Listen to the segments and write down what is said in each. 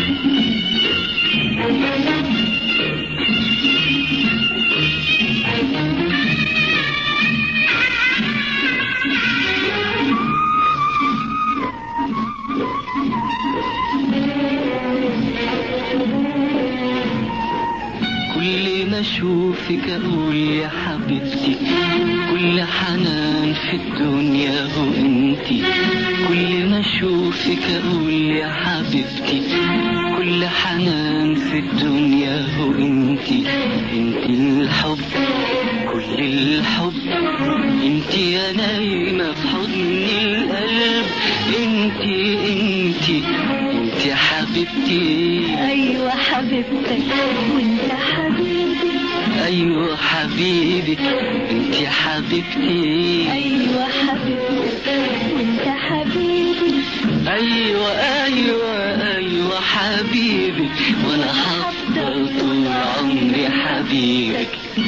كل ما اشوفك اقول يا حبيبتي كل حنان في الدنيا هو انتي كل ما اشوفك اقول يا حبيبتي كل حنان في الدنيا هو انتي انتي الحب كل الحب انتي يا نايمة في حضن القلب انتي انتي انتي حبيبتي ايوه حبيبتك وانت حبيبي ايوه حبيبي انت حبيبتي ايوه حبيبتك وانت حبيبي ايوه ايوه ايوه حبيبي وانا هفضل طول عمري حبيبك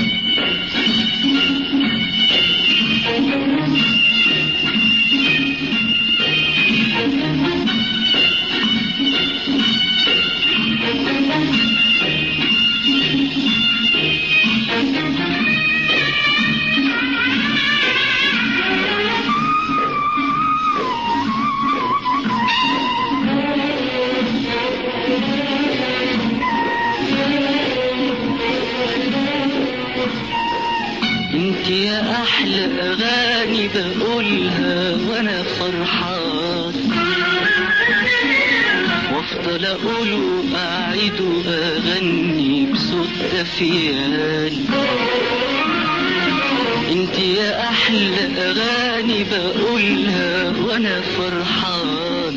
انت يا احلى اغاني بقولها وانا فرحان وافضل اقول واعيد واغني بصوت دفيان انت يا احلى اغاني بقولها وانا فرحان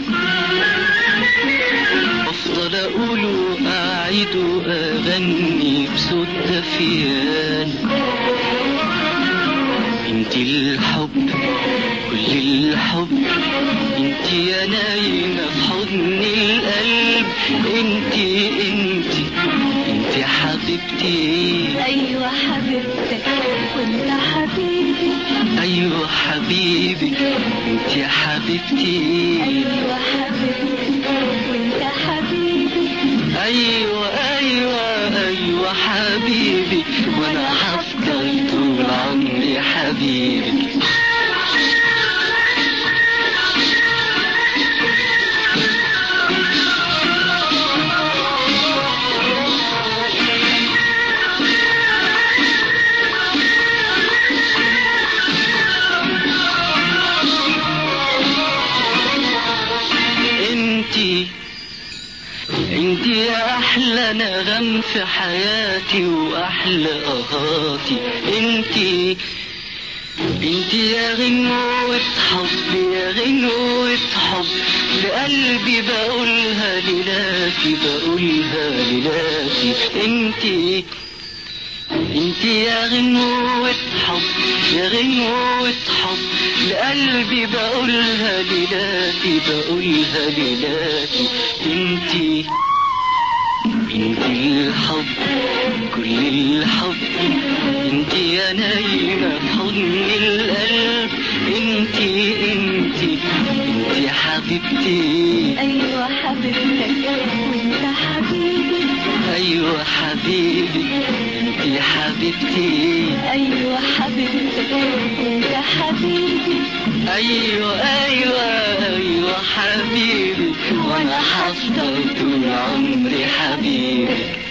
افضل اقول واعيد واغني بصوت دفيان انت الحب كل الحب انت يا نايمة في حضن القلب انت انت انت حبيبتي ايوه حبيبتك وانت حبيبي ايوه حبيبي انت حبيبتي ايوه حبيبتك وانت حبيبي ايوه ايوه ايوه حبيبي وانا هفضل طول عمري حبيبك انتي انتي يا احلى نغم في حياتي واحلى اهاتي انتي انتي يا غنوة حب يا غنوة حب لقلبي بقولها ليلاتي بقولها ليلاتي انتي انتي يا غنوة حب يا غنوة حب لقلبي بقولها ليلاتي بقولها ليلاتي انتي انتي الحب كل الحب انتي يا نايمة في حضن القلب انتي انتي انتي حبيبتي ايوه حبيبتك وانت حبيبي ايوه حبيبي انتي حبيبتي ايوه حبيبتك وانت حبيبي ايوه ايوه ايوه حبيبي وانا هفضل طول عمري حبيبي